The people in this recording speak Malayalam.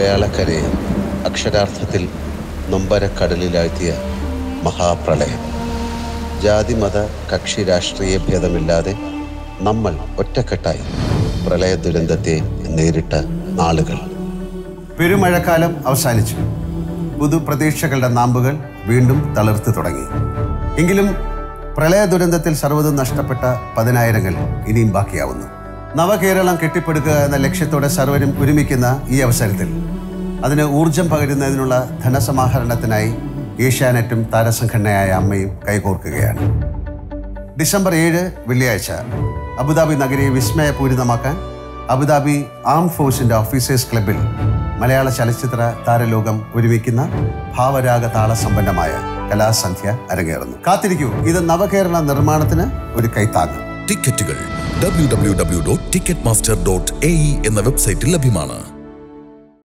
മലയാളക്കരയെ അക്ഷരാർത്ഥത്തിൽ നൊമ്പരക്കടലിലാഴ്ത്തിയ മഹാപ്രളയം ജാതിമത കക്ഷി രാഷ്ട്രീയ ഭേദമില്ലാതെ നമ്മൾ ഒറ്റക്കെട്ടായി പ്രളയ ദുരന്തത്തെ നേരിട്ട നാളുകൾ പെരുമഴക്കാലം അവസാനിച്ചു പുതുപ്രതീക്ഷകളുടെ നാമ്പുകൾ വീണ്ടും തളിർത്ത് തുടങ്ങി എങ്കിലും പ്രളയ ദുരന്തത്തിൽ സർവ്വതും നഷ്ടപ്പെട്ട പതിനായിരങ്ങൾ ഇനിയും ബാക്കിയാവുന്നു നവകേരളം കെട്ടിപ്പടുക്കുക എന്ന ലക്ഷ്യത്തോടെ സർവരും ഒരുമിക്കുന്ന ഈ അവസരത്തിൽ അതിന് ഊർജം പകരുന്നതിനുള്ള ധനസമാഹരണത്തിനായി ഏഷ്യാനെറ്റും താരസംഘടനയായ അമ്മയും കൈകോർക്കുകയാണ് ഡിസംബർ ഏഴ് വെള്ളിയാഴ്ച അബുദാബി നഗരിയെ വിസ്മയപൂരിതമാക്കാൻ അബുദാബി ആം ഫോഴ്സിന്റെ ഓഫീസേഴ്സ് ക്ലബിൽ മലയാള ചലച്ചിത്ര താരലോകം ഒരുമിക്കുന്ന ഭാവരാഗ താളസമ്പന്നമായ കലാസന്ധ്യ അരങ്ങേറുന്നു കാത്തിരിക്കൂ ഇത് നവകേരള നിർമ്മാണത്തിന് ഒരു കൈത്താങ്ങ് ടിക്കറ്റുകൾ W W W dot Ticketmaster dot A എന്ന വെബ്സൈറ്റിൽ ലഭ്യമാണ്